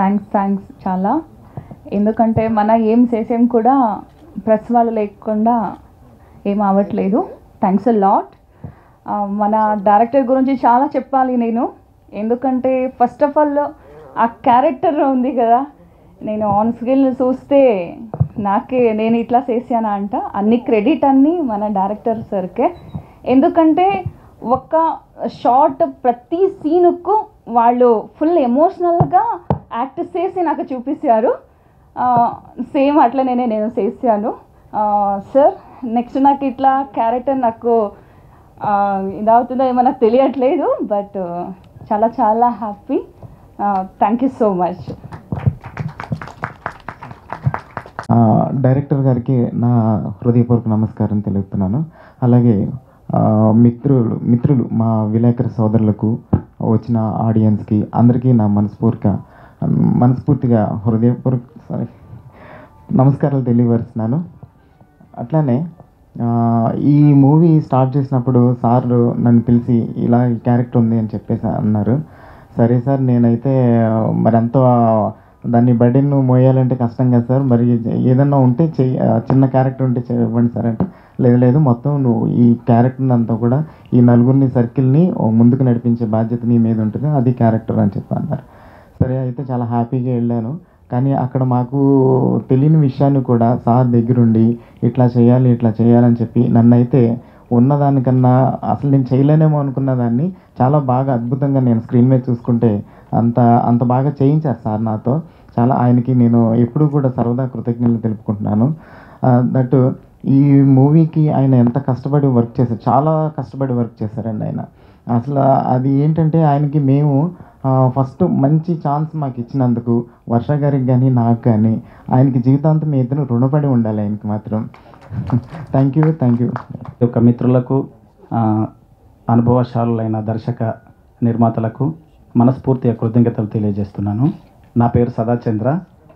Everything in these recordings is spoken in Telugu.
థ్యాంక్స్ థ్యాంక్స్ చాలా ఎందుకంటే మన ఏం చేసేం కూడా ప్రెస్ వాళ్ళు లేకుండా ఏం అవ్వట్లేదు థ్యాంక్స్ అ లాట్ మన డైరెక్టర్ గురించి చాలా చెప్పాలి నేను ఎందుకంటే ఫస్ట్ ఆఫ్ ఆల్ ఆ క్యారెక్టర్ ఉంది కదా నేను ఆన్ స్క్రీన్ చూస్తే నాకే నేను ఇట్లా చేశానా అంట అన్ని క్రెడిట్ అన్నీ మన డైరెక్టర్ సార్కే ఎందుకంటే ఒక షార్ట్ ప్రతి సీనుకు వాళ్ళు ఫుల్ ఎమోషనల్గా యాక్ట్ చేసి నాకు చూపించారు సేమ్ అట్లనే నేను చేశాను సార్ నెక్స్ట్ నాకు ఇట్లా క్యారెక్టర్ నాకు ఆ, ఇదవుతుందో ఏమో నాకు తెలియట్లేదు బట్ చాలా చాలా happy thank you so much ఆ, డైరెక్టర్ గారికి నా హృదయపూర్వక నమస్కారం తెలుపుతున్నాను అలాగే ఆ, మిత్రులు మిత్రులు మా విలేకరు సోదరులకు వచ్చిన ఆడియన్స్కి అందరికీ నా మనస్ఫూర్తిగా మనస్ఫూర్తిగా హృదయపూర్వక సారీ నమస్కారాలు తెలియపరుస్తున్నాను అట్లానే ఆ, ఈ మూవీ స్టార్ట్ చేసినప్పుడు సార్ నన్ను పిలిచి ఇలా ఈ క్యారెక్టర్ ఉంది అని చెప్పేసి అన్నారు సరే సార్ నేనైతే మరి అంత దాన్ని బర్డెన్ మోయాలంటే కష్టం కదా సార్ మరి ఏదన్నా ఉంటే చెయ్యి ఆ, చిన్న క్యారెక్టర్ ఉంటే చెయ్యి ఇవ్వండి సార్ అంటే లేదు లేదు మొత్తం నువ్వు ఈ క్యారెక్టర్ అంతా కూడా ఈ నలుగురిని సర్కిల్ని ముందుకు నడిపించే బాధ్యత నీ మీద ఉంటుంది అది క్యారెక్టర్ అని చెప్పి అన్నారు సరే అయితే చాలా హ్యాపీగా వెళ్ళాను కానీ అక్కడ మాకు తెలియని విషయాన్ని కూడా సార్ దగ్గరుండి ఇట్లా చేయాలి ఇట్లా చేయాలని చెప్పి నన్ను అయితే ఉన్నదానికన్నా అసలు నేను చేయలేనేమో అనుకున్న దాన్ని చాలా బాగా అద్భుతంగా నేను స్క్రీన్ మీద చూసుకుంటే అంత అంత బాగా చేయించారు సార్ నాతో చాలా ఆయనకి నేను ఎప్పుడూ కూడా సరదా కృతజ్ఞతలు తెలుపుకుంటున్నాను దట్ ఈ మూవీకి ఆయన ఎంత కష్టపడి వర్క్ చేశారు చాలా కష్టపడి వర్క్ చేశారండి ఆయన అసలు అది ఏంటంటే ఆయనకి మేము ఫస్ట్ మంచి ఛాన్స్ మాకు ఇచ్చినందుకు వర్ష గారికి కానీ నాకు కానీ ఆయనకి జీవితాంతం మీ ఇద్దరు రుణపడి ఉండాలి ఆయనకి మాత్రం థ్యాంక్ యూ థ్యాంక్ యూ యొక్క మిత్రులకు ఆ, అనుభవశాలులైన దర్శక నిర్మాతలకు మనస్ఫూర్తిగా కృతజ్ఞతలు తెలియజేస్తున్నాను నా పేరు సదాచంద్ర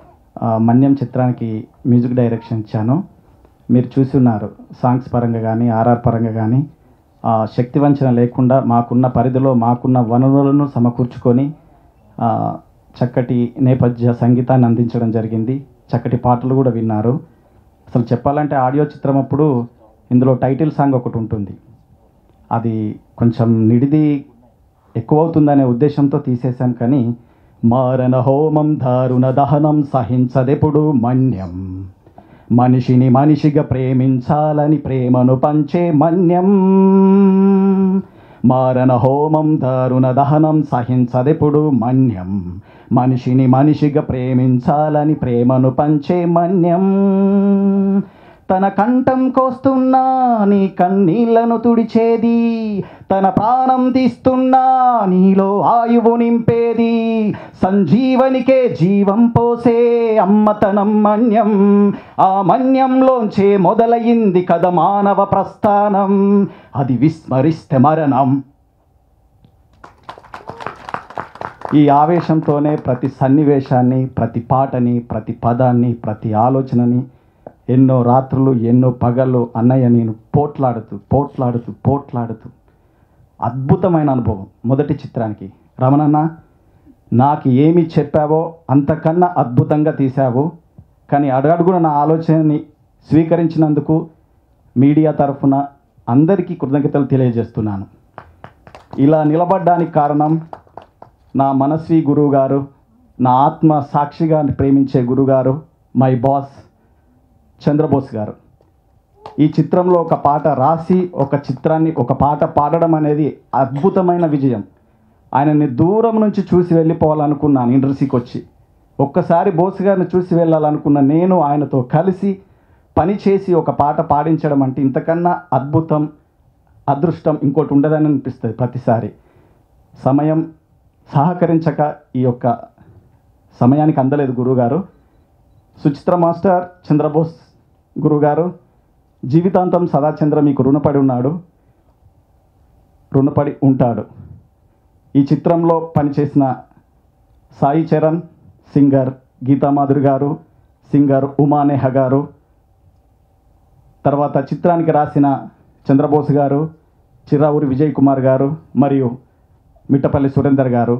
ఆ, మన్యం చిత్రానికి మ్యూజిక్ డైరెక్షన్ ఇచ్చాను మీరు చూసి ఉన్నారు సాంగ్స్ పరంగా కానీ ఆర్ఆర్ పరంగా కానీ ఆ, శక్తి వంచన లేకుండా మాకున్న పరిధిలో మాకున్న వనరులను సమకూర్చుకొని ఆ, చక్కటి నేపథ్య సంగీతాన్ని అందించడం జరిగింది చక్కటి పాటలు కూడా విన్నారు అసలు చెప్పాలంటే ఆడియో చిత్రం అప్పుడు ఇందులో టైటిల్ సాంగ్ ఒకటి ఉంటుంది అది కొంచెం నిడిది ఎక్కువ అవుతుందనే ఉద్దేశంతో తీసేశాం కానీ మారణ హోమం దారుణ దహనం సహించదెప్పుడు మన్యం మనిషిని మనిషిగా ప్రేమించాలని ప్రేమను పంచే మన్యం మారణ హోమం దారుణ దహనం సహించదెప్పుడు మన్యం మనిషిని మనిషిగా ప్రేమించాలని ప్రేమను పంచే మన్యం తన కంఠం కోస్తున్నా నీ కన్నీళ్లను తుడిచేది తన ప్రాణం తీస్తున్నా నీలో ఆయువు నింపేది సంజీవనికే జీవం పోసే అమ్మతనం మన్యం ఆ మన్యంలోంచే మొదలయింది కథ మానవ ప్రస్థానం అది విస్మరిస్తే మరణం ఈ ఆవేశంతోనే ప్రతి సన్నివేశాన్ని ప్రతి పాటని ప్రతి పదాన్ని ప్రతి ఆలోచనని ఎన్నో రాత్రులు ఎన్నో పగళ్ళు అన్నయ్య నేను పోట్లాడుతూ పోట్లాడుతూ పోట్లాడుతూ అద్భుతమైన అనుభవం మొదటి చిత్రానికి రమణన్న నాకు ఏమి చెప్పావో అంతకన్నా అద్భుతంగా తీశావు కానీ అడుగడుగున నా ఆలోచనని స్వీకరించినందుకు మీడియా తరఫున అందరికీ కృతజ్ఞతలు తెలియజేస్తున్నాను ఇలా నిలబడ్డానికి కారణం నా మనస్వి గురువు గారు నా ఆత్మ సాక్షిగా ప్రేమించే గురుగారు మై బాస్ చంద్రబోస్ గారు ఈ చిత్రంలో ఒక పాట రాసి ఒక చిత్రాన్ని ఒక పాట పాడడం అనేది అద్భుతమైన విజయం ఆయనని దూరం నుంచి చూసి వెళ్ళిపోవాలనుకున్నాను ఇండస్ట్రీకి వచ్చి ఒక్కసారి బోస్ గారిని చూసి వెళ్ళాలనుకున్న నేను ఆయనతో కలిసి పని చేసి ఒక పాట పాడించడం అంటే ఇంతకన్నా అద్భుతం అదృష్టం ఇంకోటి ఉండదని అనిపిస్తుంది ప్రతిసారి సమయం సహకరించక ఈ యొక్క సమయానికి అందలేదు గురువుగారు సుచిత్ర మాస్టర్ చంద్రబోస్ గురుగారు జీవితాంతం సదాచంద్ర మీకు రుణపడి ఉన్నాడు రుణపడి ఉంటాడు ఈ చిత్రంలో పనిచేసిన సాయి చరణ్ సింగర్ గీతామాధురి గారు సింగర్ ఉమానేహ గారు తర్వాత చిత్రానికి రాసిన చంద్రబోస్ గారు చిరావురి విజయ్ కుమార్ గారు మరియు మిట్టపల్లి సురేందర్ గారు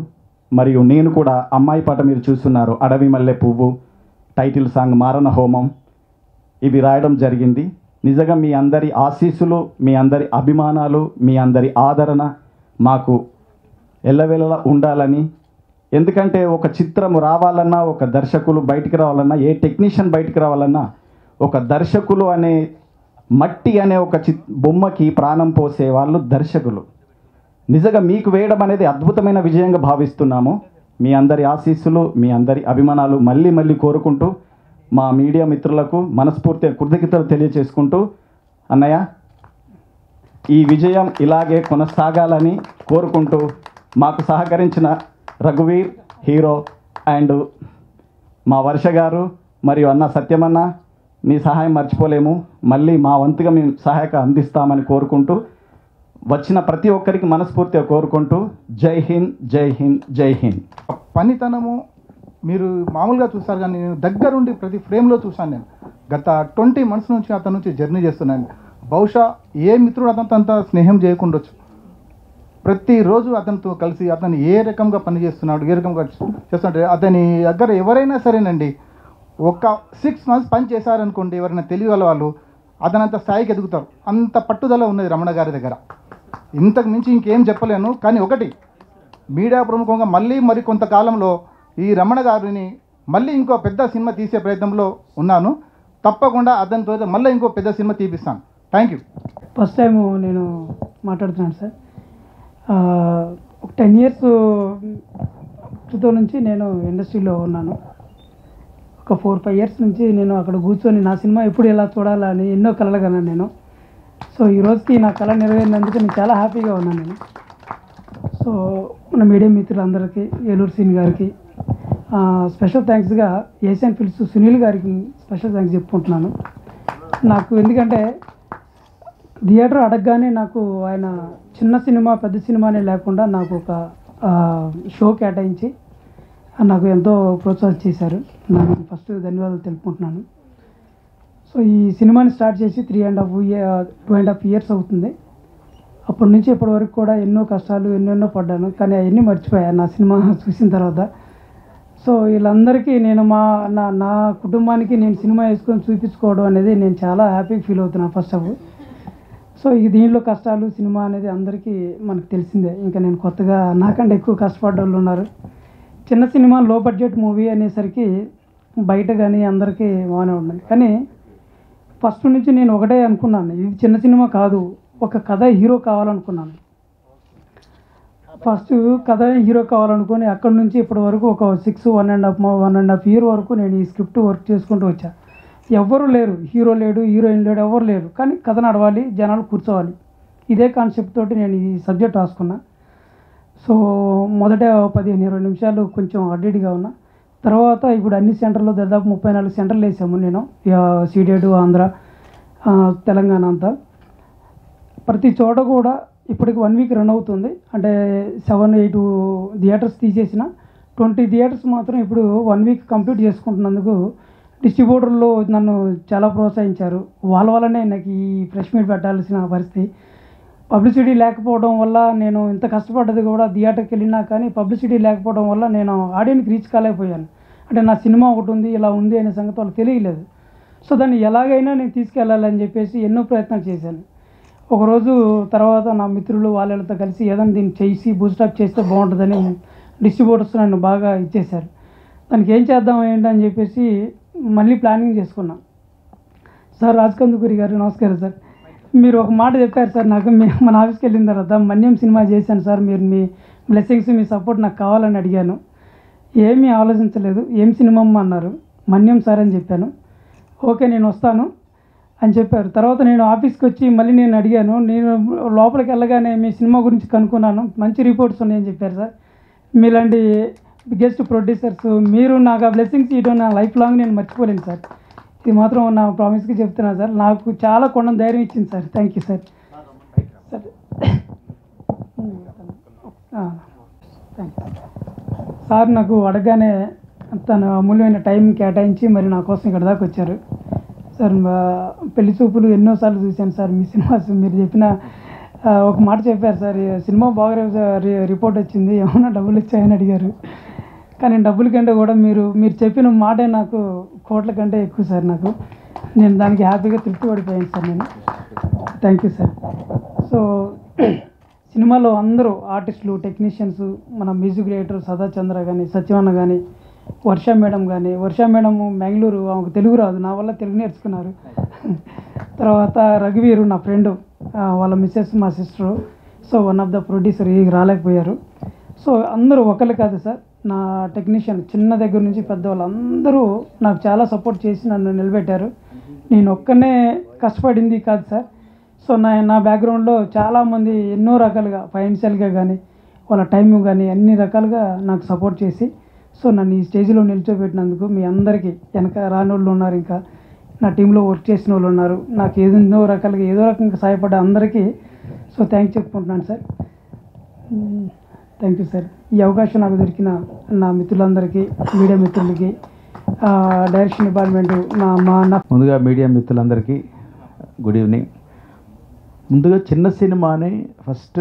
మరియు నేను కూడా అమ్మాయి పాట మీరు చూస్తున్నారు అడవి మల్లె పువ్వు టైటిల్ సాంగ్ మారణ హోమం ఇవి రాయడం జరిగింది నిజంగా మీ అందరి ఆశీస్సులు మీ అందరి అభిమానాలు మీ అందరి ఆదరణ మాకు ఎల్లవేళలా ఉండాలని ఎందుకంటే ఒక చిత్రం రావాలన్నా ఒక దర్శకులు బయటికి రావాలన్నా ఏ టెక్నీషియన్ బయటికి రావాలన్నా ఒక దర్శకులు అనే మట్టి అనే ఒక చి బొమ్మకి ప్రాణం పోసే వాళ్ళు దర్శకులు నిజంగా మీకు వేయడం అనేది అద్భుతమైన విజయంగా భావిస్తున్నాము మీ అందరి ఆశీస్సులు మీ అందరి అభిమానాలు మళ్ళీ మళ్ళీ కోరుకుంటూ మా మీడియా మిత్రులకు మనస్ఫూర్తిగా కృతజ్ఞతలు తెలియచేసుకుంటూ అన్నయ్య ఈ విజయం ఇలాగే కొనసాగాలని కోరుకుంటూ మాకు సహకరించిన రఘువీర్ హీరో అండ్ మా వర్ష గారు మరియు అన్న సత్యమన్న మీ సహాయం మర్చిపోలేము మళ్ళీ మా వంతుగా మేము సహాయక అందిస్తామని కోరుకుంటూ వచ్చిన ప్రతి ఒక్కరికి మనస్ఫూర్తిగా కోరుకుంటూ జై హింద్ జై హింద్ జై హింద్ పనితనము మీరు మామూలుగా చూస్తారు కానీ నేను దగ్గరుండి ప్రతి ఫ్రేమ్లో చూశాను నేను గత ట్వంటీ మంత్స్ నుంచి అతని నుంచి జర్నీ చేస్తున్నాను బహుశా ఏ మిత్రుడు అతనితో అంత స్నేహం చేయకుండొచ్చు ప్రతిరోజు అతనితో కలిసి అతను ఏ రకంగా పని చేస్తున్నాడు ఏ రకంగా చేస్తుంటే అతని దగ్గర ఎవరైనా సరేనండి ఒక సిక్స్ మంత్స్ పని చేశారనుకోండి ఎవరైనా తెలియగల వాళ్ళు అతనంత స్థాయికి ఎదుగుతారు అంత పట్టుదల ఉన్నది రమణ గారి దగ్గర ఇంతకు మించి ఇంకేం చెప్పలేను కానీ ఒకటి మీడియా ప్రముఖంగా మళ్ళీ మరి కొంతకాలంలో ఈ రమణ గారిని మళ్ళీ ఇంకో పెద్ద సినిమా తీసే ప్రయత్నంలో ఉన్నాను తప్పకుండా అతనితో మళ్ళీ ఇంకో పెద్ద సినిమా తీపిస్తాను థ్యాంక్ యూ ఫస్ట్ టైం నేను మాట్లాడుతున్నాను సార్ ఆ, ఒక టెన్ ఇయర్స్ క్రితం నుంచి నేను ఇండస్ట్రీలో ఉన్నాను ఒక ఫోర్ ఫైవ్ ఇయర్స్ నుంచి నేను అక్కడ కూర్చొని నా సినిమా ఎప్పుడు ఎలా చూడాలని ఎన్నో కలలు కన్నాను నేను సో ఈ రోజుకి నా కళ నెరవేరినందుకు నేను చాలా హ్యాపీగా ఉన్నాను నేను సో మన మీడియా మిత్రులందరికీ ఏలూరు సీన్ గారికి ఆ, స్పెషల్ థ్యాంక్స్గా ఏషియన్ ఫిల్స్ సునీల్ గారికి స్పెషల్ థ్యాంక్స్ చెప్పుకుంటున్నాను నాకు ఎందుకంటే థియేటర్ అడగగానే నాకు ఆయన చిన్న సినిమా పెద్ద సినిమానే లేకుండా నాకు ఒక ఆ, షో కేటాయించి నాకు ఎంతో ప్రోత్సాహం చేశారు నాకు ఫస్ట్ ధన్యవాదాలు తెలుపుకుంటున్నాను సో ఈ సినిమాని స్టార్ట్ చేసి three and half year two and half years అవుతుంది అప్పటి నుంచి ఇప్పటి వరకు కూడా ఎన్నో కష్టాలు ఎన్నెన్నో పడ్డాను కానీ అవన్నీ మర్చిపోయాను నా సినిమా చూసిన తర్వాత సో వీళ్ళందరికీ నేను మా నా నా కుటుంబానికి నేను సినిమా వేసుకొని చూపించుకోవడం అనేది నేను చాలా హ్యాపీగా ఫీల్ అవుతున్నాను ఫస్ట్ ఆఫ్ సో ఈ దీనిలో కష్టాలు సినిమా అనేది అందరికీ మనకు తెలిసిందే ఇంకా నేను కొత్తగా నాకంటే ఎక్కువ కష్టపడ్డ వాళ్ళు ఉన్నారు చిన్న సినిమా లో బడ్జెట్ మూవీ అనేసరికి బయట కానీ అందరికీ బాగానే ఉన్నది కానీ ఫస్ట్ నుంచి నేను ఒకటే అనుకున్నాను ఇది చిన్న సినిమా కాదు ఒక కథ హీరో కావాలనుకున్నాను ఫస్ట్ కథ హీరో కావాలనుకొని అక్కడ నుంచి ఇప్పటి వరకు ఒక six one and half one and half year వరకు నేను ఈ స్క్రిప్ట్ వర్క్ చేసుకుంటూ వచ్చా ఎవ్వరు లేరు హీరో లేడు హీరోయిన్ లేడు ఎవరు లేరు కానీ కథ నడవాలి జనాలు కూర్చోవాలి ఇదే కాన్సెప్ట్ తోటి నేను ఈ సబ్జెక్ట్ రాసుకున్నా సో మొదట పదిహేను ఇరవై నిమిషాలు కొంచెం అడ్డిడిగా ఉన్నా తర్వాత ఇప్పుడు అన్ని సెంటర్లో దాదాపు ముప్పై నాలుగు సెంటర్లు వేసాము నేను సీడెడ్ ఆంధ్ర ఆ, తెలంగాణ అంతా ప్రతి చోట కూడా ఇప్పటికి వన్ వీక్ రన్ అవుతుంది అంటే సెవెన్ ఎయిట్ థియేటర్స్ తీసేసిన ట్వంటీ థియేటర్స్ మాత్రం ఇప్పుడు వన్ వీక్ కంప్లీట్ చేసుకుంటున్నందుకు డిస్ట్రిబ్యూటర్లు నన్ను చాలా ప్రోత్సహించారు వాళ్ళ వల్లనే నాకు ఈ ఫ్రెష్ మీట్ పెట్టాల్సిన పరిస్థితి పబ్లిసిటీ లేకపోవడం వల్ల నేను ఇంత కష్టపడ్డది కూడా థియేటర్కి వెళ్ళినా కానీ పబ్లిసిటీ లేకపోవడం వల్ల నేను ఆడియన్కి రీచ్ కాలేకపోయాను అంటే నా సినిమా ఒకటి ఉంది ఇలా ఉంది అనే సంగతి వాళ్ళకి తెలియలేదు సో దాన్ని ఎలాగైనా నేను తీసుకెళ్ళాలని చెప్పేసి ఎన్నో ప్రయత్నాలు చేశాను ఒకరోజు తర్వాత నా మిత్రులు వాళ్ళతో కలిసి ఏదైనా దీన్ని చేసి బూస్టప్ చేస్తే బాగుంటుందని డిస్ట్రిబ్యూటర్స్ నన్ను బాగా ఇచ్చేశారు దానికి ఏం చేద్దాం ఏంటి అని చెప్పేసి మళ్ళీ ప్లానింగ్ చేసుకున్నాం సార్ రాజకందుకూరి గారు నమస్కారం సార్ మీరు ఒక మాట చెప్పారు సార్ నాకు మీ మన ఆఫీస్కి వెళ్ళిన తర్వాత మన్యం సినిమా చేశాను సార్ మీరు మీ బ్లెస్సింగ్స్ మీ సపోర్ట్ నాకు కావాలని అడిగాను ఏమీ ఆలోచించలేదు ఏం సినిమా అమ్మ అన్నారు మన్యం సార్ అని చెప్పాను ఓకే నేను వస్తాను అని చెప్పారు తర్వాత నేను ఆఫీస్కి వచ్చి మళ్ళీ నేను అడిగాను నేను లోపలికి వెళ్ళగానే మీ సినిమా గురించి కనుక్కున్నాను మంచి రిపోర్ట్స్ ఉన్నాయని చెప్పారు సార్ మీలాంటి బిగ్గెస్ట్ ప్రొడ్యూసర్స్ మీరు నాకు ఆ బ్లెస్సింగ్స్ ఇవ్వడం నా లైఫ్ లాంగ్ నేను మర్చిపోలేను సార్ ఇది మాత్రం నా ప్రామిస్కి చెప్తున్నా సార్ నాకు చాలా కొండ ధైర్యం ఇచ్చింది sir thank you sir sir thank you sir నాకు అడగగానే తన అమూల్యమైన టైం కేటాయించి మరి నా కోసం ఇక్కడ దాకా వచ్చారు సార్ మా పెళ్లి చూపులు ఎన్నోసార్లు చూశాను సార్ మీ సినిమాస్ మీరు చెప్పిన ఆ, ఒక మాట చెప్పారు సార్ ఈ సినిమా బాగా రి- రి- రిపోర్ట్ వచ్చింది ఏమన్నా డబ్బులు ఇచ్చాయని అడిగారు కానీ డబ్బుల కంటే కూడా మీరు మీరు చెప్పిన మాటే నాకు కోట్ల కంటే ఎక్కువ సార్ నాకు నేను దానికి హ్యాపీగా తృప్తి పడిపోయాను సార్ నేను థ్యాంక్ యూ సార్ సో సినిమాలో అందరూ ఆర్టిస్టులు టెక్నీషియన్స్ మన మ్యూజిక్ డైరెక్టర్ సదాచంద్ర కానీ సత్యవన్న కానీ వర్ష మేడం కానీ వర్ష మేడం బెంగళూరు ఆమెకు తెలుగు రాదు నా వల్ల తెలుగు నేర్చుకున్నారు తర్వాత రఘువీరు నా ఫ్రెండ్ వాళ్ళ మిస్సెస్ మా sister so one of the producer ఈ రాలేకపోయారు సో అందరూ ఒకళ్ళు కాదు సార్ నా టెక్నీషియన్ చిన్న దగ్గర నుంచి పెద్దవాళ్ళు అందరూ నాకు చాలా సపోర్ట్ చేసి నన్ను నిలబెట్టారు నేను ఒక్కనే కష్టపడింది కాదు సార్ సో నా నా బ్యాక్గ్రౌండ్లో చాలామంది ఎన్నో రకాలుగా ఫైనాన్షియల్గా కానీ వాళ్ళ టైం కానీ అన్ని రకాలుగా నాకు సపోర్ట్ చేసి సో నన్ను ఈ స్టేజ్లో నిల్చోబెట్టినందుకు మీ అందరికీ వెనక రాని వాళ్ళు ఉన్నారు ఇంకా నా టీంలో వర్క్ చేసిన వాళ్ళు ఉన్నారు నాకు ఏదో రకాలుగా ఏదో రకంగా సహాయపడ్డ అందరికీ సో థ్యాంక్స్ చెప్పుకుంటున్నాను సార్ థ్యాంక్ యూ సార్ ఈ అవకాశం నాకు దొరికిన నా మిత్రులందరికీ మీడియా మిత్రులకి ఆ, డైరెక్షన్ డిపార్ట్మెంట్ నా మా నా ముందుగా మీడియా మిత్రులందరికీ గుడ్ ఈవినింగ్ ముందుగా చిన్న సినిమాని ఫస్ట్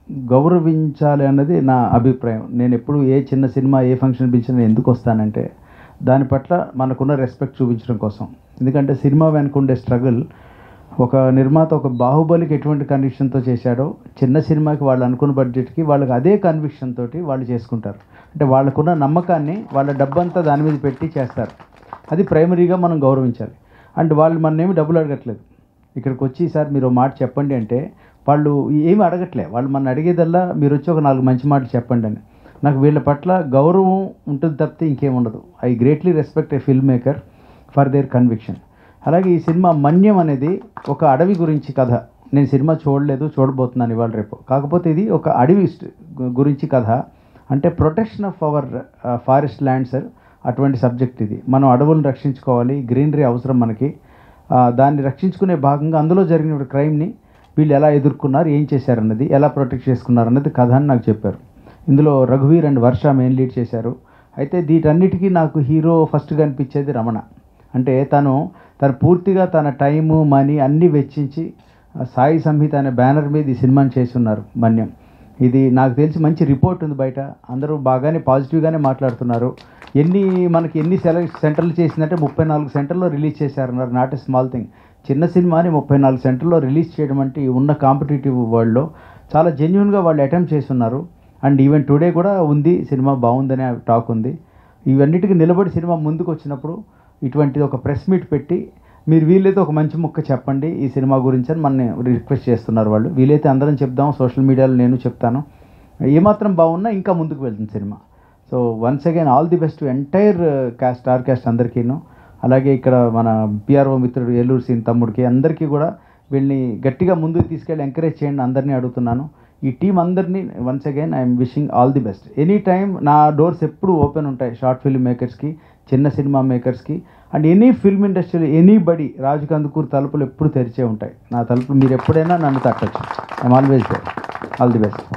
గౌరవించాలి అన్నది నా అభిప్రాయం నేను ఎప్పుడు ఏ చిన్న సినిమా ఏ ఫంక్షన్ పిలిచినా ఎందుకు వస్తానంటే దాని పట్ల మనకున్న రెస్పెక్ట్ చూపించడం కోసం ఎందుకంటే సినిమా వెనుక ఉండే స్ట్రగుల్ ఒక నిర్మాత ఒక బాహుబలికి ఎటువంటి కన్విక్షన్తో చేశాడో చిన్న సినిమాకి వాళ్ళు అనుకున్న బడ్జెట్కి వాళ్ళకి అదే కన్విక్షన్ తోటి వాళ్ళు చేసుకుంటారు అంటే వాళ్ళకున్న నమ్మకాన్ని వాళ్ళ డబ్బంతా దాని మీద పెట్టి చేస్తారు అది ప్రైమరీగా మనం గౌరవించాలి అండ్ వాళ్ళు మన ఏమి డబ్బులు అడగట్లేదు ఇక్కడికి వచ్చి సార్ మీరు ఓ మాట చెప్పండి అంటే వాళ్ళు ఏమి అడగట్లే వాళ్ళు మన అడిగేదల్లా మీరు వచ్చి ఒక నాలుగు మంచి మాటలు చెప్పండి అని నాకు వీళ్ళ పట్ల గౌరవం ఉంటుంది తప్పితే ఇంకేం ఉండదు I greatly respect a film maker for their conviction అలాగే ఈ సినిమా మన్యం అనేది ఒక అడవి గురించి కథ నేను సినిమా చూడలేదు చూడబోతున్నాను ఇవాళ రేపు కాకపోతే ఇది ఒక అడవి స్ట్- గు- గురించి కథ అంటే protection of our forest lands అటువంటి సబ్జెక్ట్ ఇది మనం అడవులను రక్షించుకోవాలి గ్రీనరీ అవసరం మనకి ఆ, దాన్ని రక్షించుకునే భాగంగా అందులో జరిగిన క్రైమ్ని వీళ్ళు ఎలా ఎదుర్కొన్నారు ఏం చేశారన్నది ఎలా ప్రొటెక్ట్ చేసుకున్నారు అన్నది కథ అని నాకు చెప్పారు ఇందులో రఘువీర్ అండ్ వర్ష మెయిన్ లీడ్ చేశారు అయితే వీటన్నిటికీ నాకు హీరో ఫస్ట్గా అనిపించేది రమణ అంటే తను తను పూర్తిగా తన టైము మనీ అన్నీ వెచ్చించి ఆ, సాయి సంహిత అనే బ్యానర్ మీద ఈ సినిమాని చేసి ఉన్నారు మన్యం ఇది నాకు తెలిసి మంచి రిపోర్ట్ ఉంది బయట అందరూ బాగానే పాజిటివ్గానే మాట్లాడుతున్నారు ఎన్ని మనకి ఎన్ని సెలెక్ట్ సెంటర్లు చేసిందంటే ముప్పై నాలుగు సెంటర్లో రిలీజ్ చేశారన్నారు నాట్ ఎ స్మాల్ థింగ్ చిన్న సినిమాని ముప్పై నాలుగు సెంటర్లో రిలీజ్ చేయడం అంటే ఈ ఉన్న కాంపిటేటివ్ వరల్డ్లో చాలా జెన్యున్గా వాళ్ళు అటెంప్ట్ చేస్తున్నారు అండ్ ఈవెన్ టుడే కూడా ఉంది సినిమా బాగుందనే టాక్ ఉంది ఇవన్నిటికి నిలబడి సినిమా ముందుకు వచ్చినప్పుడు ఇటువంటిది ఒక ప్రెస్ మీట్ పెట్టి మీరు వీలైతే ఒక మంచి ముక్క చెప్పండి ఈ సినిమా గురించి అని మన రిక్వెస్ట్ చేస్తున్నారు వాళ్ళు వీలైతే అందరం చెప్దాం సోషల్ మీడియాలో నేను చెప్తాను ఏమాత్రం బాగున్నా ఇంకా ముందుకు వెళ్తుంది సినిమా so once again all the best entire cast star cast అందరికీను అలాగే ఇక్కడ మన పిఆర్ఓ మిత్రుడు ఏలూరు సీన్ తమ్ముడికి అందరికీ కూడా వీళ్ళని గట్టిగా ముందుకు తీసుకెళ్ళి ఎంకరేజ్ చేయండి అందరినీ అడుగుతున్నాను ఈ టీం అందరినీ once again I'm wishing all the best any time నా డోర్స్ ఎప్పుడు ఓపెన్ ఉంటాయి షార్ట్ ఫిల్మ్ మేకర్స్కి చిన్న సినిమా మేకర్స్కి అండ్ ఎనీ ఫిల్మ్ ఇండస్ట్రీలో ఎనీ బడి రాజు కందుకూరు తలుపులు ఎప్పుడు తెరిచే ఉంటాయి నా తలుపులు మీరు ఎప్పుడైనా నన్ను తట్టచ్చు I'm always they all the best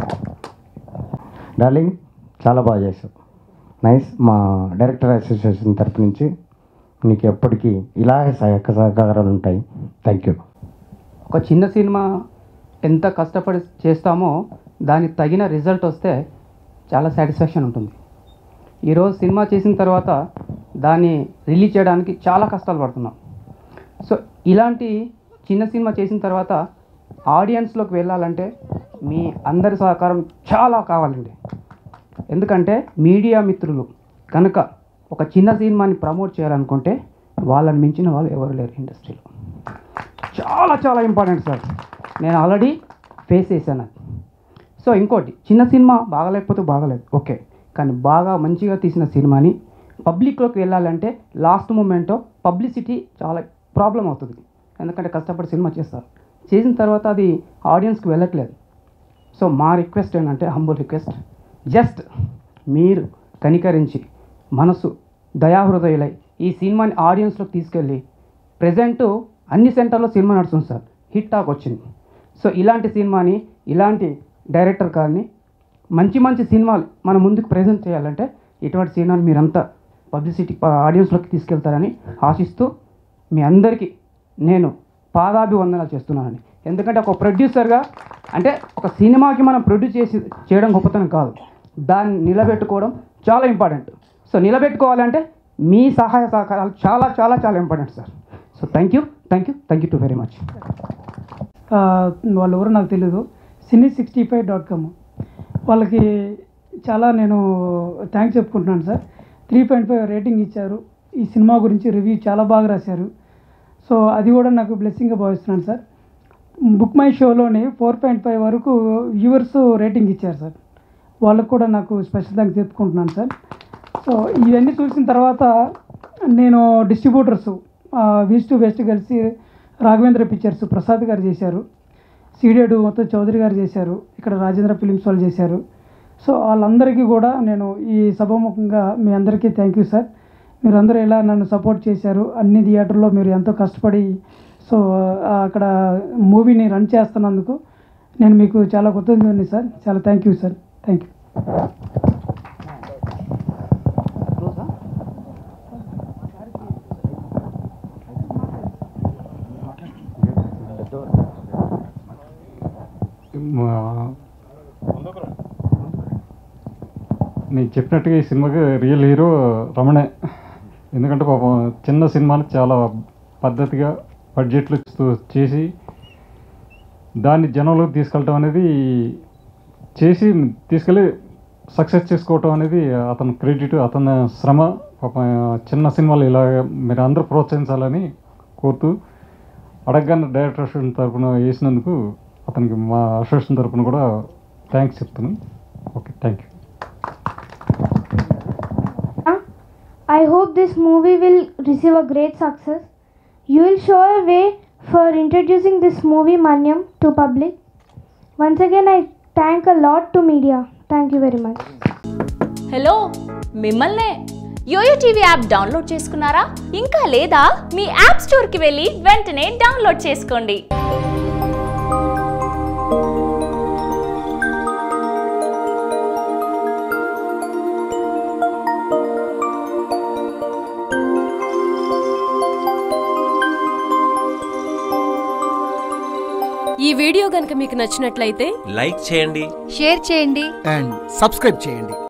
darling చాలా బాగా చేశావు నైస్ మా డైరెక్టర్ అసోసియేషన్ తరపు నుంచి నీకు ఎప్పటికీ ఇలాగే సహాయక సహకారాలు ఉంటాయి థ్యాంక్ యూ ఒక చిన్న సినిమా ఎంత కష్టపడి చేస్తామో దానికి తగిన రిజల్ట్ వస్తే చాలా సాటిస్ఫాక్షన్ ఉంటుంది ఈరోజు సినిమా చేసిన తర్వాత దాన్ని రిలీజ్ చేయడానికి చాలా కష్టాలు పడుతున్నాం సో ఇలాంటి చిన్న సినిమా చేసిన తర్వాత ఆడియన్స్లోకి వెళ్ళాలంటే మీ అందరి సహకారం చాలా కావాలండి ఎందుకంటే మీడియా మిత్రులు కనుక ఒక చిన్న సినిమాని ప్రమోట్ చేయాలనుకుంటే వాళ్ళని మించిన వాళ్ళు ఎవరు లేరు ఇండస్ట్రీలో చాలా చాలా ఇంపార్టెంట్ సార్ నేను ఆల్రెడీ ఫేస్ చేశాను అది సో ఇంకోటి చిన్న సినిమా బాగలేకపోతే బాగలేదు ఓకే కానీ బాగా మంచిగా తీసిన సినిమాని పబ్లిక్లోకి వెళ్ళాలంటే లాస్ట్ మూమెంట్ పబ్లిసిటీ చాలా ప్రాబ్లం అవుతుంది ఎందుకంటే కష్టపడి సినిమా చేస్తారు చేసిన తర్వాత అది ఆడియన్స్కి వెళ్ళట్లేదు సో మా రిక్వెస్ట్ ఏంటంటే హంబుల్ రిక్వెస్ట్ జస్ట్ మీరు కనికరించి మనసు దయాహృదయులై ఈ సినిమాని ఆడియన్స్లోకి తీసుకెళ్ళి ప్రజెంట్ అన్ని సెంటర్లో సినిమా నడుస్తుంది సార్ హిట్ టాక్ వచ్చింది సో ఇలాంటి సినిమాని ఇలాంటి డైరెక్టర్ గారిని మంచి మంచి సినిమాలు మన ముందుకు ప్రజెంట్ చేయాలంటే ఇటువంటి సినిమాని మీరంతా పబ్లిసిటీ ఆడియన్స్లోకి తీసుకెళ్తారని ఆశిస్తూ మీ అందరికీ నేను పాదాభివందనాలు చేస్తున్నానండి ఎందుకంటే ఒక ప్రొడ్యూసర్గా అంటే ఒక సినిమాకి మనం ప్రొడ్యూస్ చేసి చేయడం గొప్పతనం కాదు దాన్ని నిలబెట్టుకోవడం చాలా ఇంపార్టెంట్ సో నిలబెట్టుకోవాలంటే మీ సహాయ సహకారాలు చాలా చాలా చాలా important sir so thank you thank you thank you to very much ఆ, వాళ్ళు ఎవరో నాకు తెలియదు cine sixty five dot com వాళ్ళకి చాలా నేను థ్యాంక్స్ చెప్పుకుంటున్నాను sir three point five rating ఇచ్చారు ఈ సినిమా గురించి రివ్యూ చాలా బాగా రాశారు సో అది కూడా నాకు బ్లెస్సింగ్గా భావిస్తున్నాను సార్ బుక్ మై షోలోని ఫోర్ పాయింట్ ఫైవ్ వరకు వ్యూవర్స్ రేటింగ్ ఇచ్చారు సార్ వాళ్ళకు కూడా నాకు స్పెషల్ థ్యాంక్స్ చెప్పుకుంటున్నాను సార్ సో ఇవన్నీ చూసిన తర్వాత నేను డిస్ట్రిబ్యూటర్స్ వీస్ట్ టు వెస్ట్ కలిసి రాఘవేంద్ర పిక్చర్స్ ప్రసాద్ గారు చేశారు సీడెడ్ మొత్తం చౌదరి గారు చేశారు ఇక్కడ రాజేంద్ర ఫిలిమ్స్ వాళ్ళు చేశారు సో వాళ్ళందరికీ కూడా నేను ఈ సభాముఖంగా మీ అందరికీ థ్యాంక్ యూ సార్ మీరందరూ ఇలా నన్ను సపోర్ట్ చేశారు అన్ని థియేటర్లో మీరు ఎంతో కష్టపడి సో ఆ, అక్కడ మూవీని రన్ చేస్తున్నందుకు నేను మీకు చాలా కృతజ్ఞతని సార్ చాలా thank you sir thank you మా- నేను చెప్పినట్టుగా ఈ సినిమాకి రియల్ హీరో రమణే ఎందుకంటే పాపం చిన్న సినిమాని చాలా పద్ధతిగా బడ్జెట్లు ఇస్తూ చేసి దాన్ని జనంలోకి తీసుకెళ్ళటం అనేది చేసి తీసుకెళ్ళి సక్సెస్ చేసుకోవటం అనేది అతని క్రెడిట్ అతని శ్రమ పాపం చిన్న సినిమాలు ఇలా మీరు అందరూ ప్రోత్సహించాలని కోరుతూ అడగగానే డైరెక్టర్ అసోసియేషన్ తరపున వేసినందుకు అతనికి మా అసోసియేషన్ తరపున కూడా థ్యాంక్స్ చెప్తున్నాను okay thank you I hope this movie will receive a great success. You will show a way for introducing this movie Manyam to public. Once again, I thank a lot to media. Thank you very much. Hello మిమ్మల్నే యోయో టీవీ యాప్ డౌన్లోడ్ చేసుకున్నారా ఇంకా లేదా మీ యాప్ స్టోర్కి వెళ్ళి వెంటనే డౌన్లోడ్ చేసుకోండి ఈ వీడియో గనుక మీకు నచ్చినట్లయితే లైక్ చేయండి షేర్ చేయండి అండ్ సబ్స్క్రైబ్ చేయండి